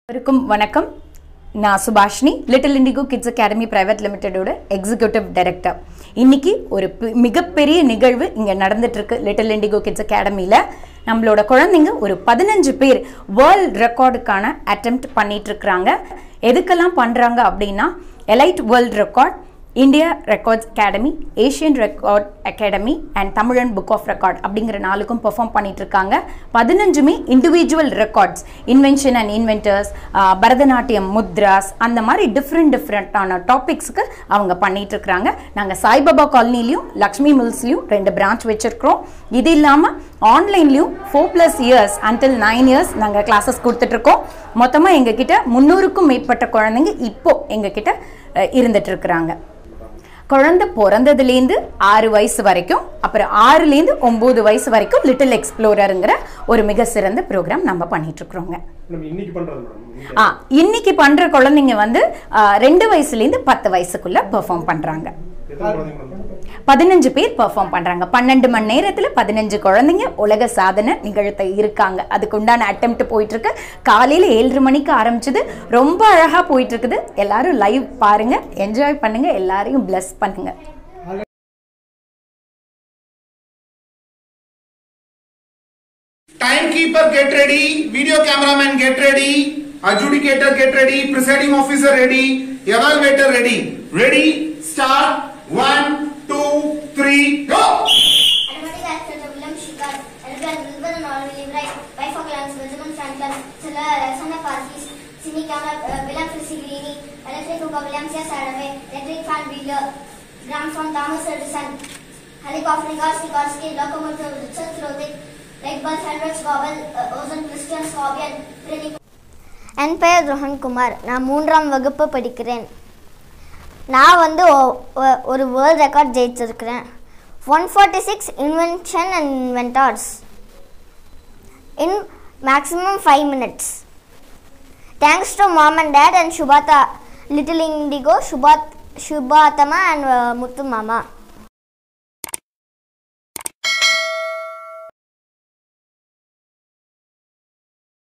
அனைவருக்கும் வணக்கம் நான் Subhashini Little Indigo kids academy private லிமிடெடோட எக்ஸிக்யூட்டிவ் டைரக்டர் இன்னைக்கு ஒரு பி- மிகப்பெரிய நிகழ்வு இங்கே நடந்துட்டு இருக்கு லிட்டில் இண்டிகோ கிட்ஸ் அகாடமியில் நம்மளோட குழந்தைங்க ஒரு பதினஞ்சு பேர் வேர்ல்ட் ரெக்கார்டுக்கான அட்டெம்ப்ட் பண்ணிட்டு இருக்கிறாங்க எதுக்கெல்லாம் பண்ணுறாங்க அப்படின்னா elite world record India records academy Asian record academy and Tamilan book of record அப்படிங்கிற நாளுக்கும் பெர்ஃபார்ம் பண்ணிட்டு இருக்காங்க பதினஞ்சுமே individual records invention and inventors Bharatanatyam mudras அந்த மாதிரி டிஃப்ரெண்ட் டிஃப்ரெண்ட்டான டாபிக்ஸ்க்கு அவங்க பண்ணிட்டு இருக்கிறாங்க நாங்கள் சாய்பாபா காலனிலையும் லக்ஷ்மி மில்ஸ்லையும் ரெண்டு பிரான்ச் வச்சிருக்கிறோம் இது இல்லாமல் ஆன்லைன்லையும் four plus years until nine years நாங்கள் கிளாஸஸ் கொடுத்துட்ருக்கோம் மொத்தமாக எங்ககிட்ட முந்நூறுக்கும் மேற்பட்ட குழந்தைங்க இப்போ எங்ககிட்ட அஹ், இருந்துட்டு இருக்கிறாங்க குழந்தை பிறந்ததுலேருந்து ஆறு வயசு வரைக்கும் அப்புறம் ஆறுலேருந்து ஒம்பது வயசு வரைக்கும் லிட்டில் எக்ஸ்ப்ளோரருங்கிற ஒரு மிக சிறந்த ப்ரோக்ராம் நம்ம பண்ணிட்டு இருக்கிறோங்க நம்ம இன்னைக்கு பண்றது மேடம் ஆ இன்னைக்கு பண்ற குழந்தைங்க வந்து ஆ, ரெண்டு வயசுலேருந்து பத்து வயசுக்குள்ள பெர்ஃபார்ம் பண்றாங்க எத்தனை குழந்தைங்க மேடம் பதினஞ்சு பேர் பெர்ஃபார்ம் பண்றாங்க பன்னெண்டு மணி நேரத்துல பதினஞ்சு குழந்தைங்க உலக சாதனை நிகழ்த்த இருக்காங்க அதுக்கு உண்டான அட்டெம்ட் போயிட்டு இருக்கு காலையில ஏழரை மணிக்கு ஆரம்பிச்சது ரொம்ப அழகா போயிட்டு இருக்குது எல்லாரும் லைவ் பாருங்க என்ஜாய் பண்ணுங்க எல்லாரையும் bless பண்ணுங்க Timekeeper get ready, video cameraman get ready, adjudicator get ready, presiding officer ready, evaluator ready. Ready, start, one, two, three, go! Aromatic actors of William Shikar, Edgar Wilbur and Oliver Lebright, wife of Lance, Benjamin Franklin, Silla Alexander Parkis, Sidney Cameron, uh, William Frisigrini, electric hook of William C. Sadame, electric fan Wheeler, drums from Thomas Edison, helicopter Igor Sikorsky, locomotive Richard Slovic, light bulb Henrik Gobel, uh, ozone Christian Swabian, Rennie என் பெயர் ரோஹன்குமார் நான் மூன்றாம் வகுப்பு படிக்கிறேன் நான் வந்து ஒ- ஒ- ஒரு வேர்ல்ட் ரெக்கார்ட் ஜெயிச்சிருக்கிறேன் one forty six invention and inventors in maximum five minutes thanks to mom and dad and Subatha Little Indigo சுபாத் சுபாத்தமா அண்ட் முத்து மாமா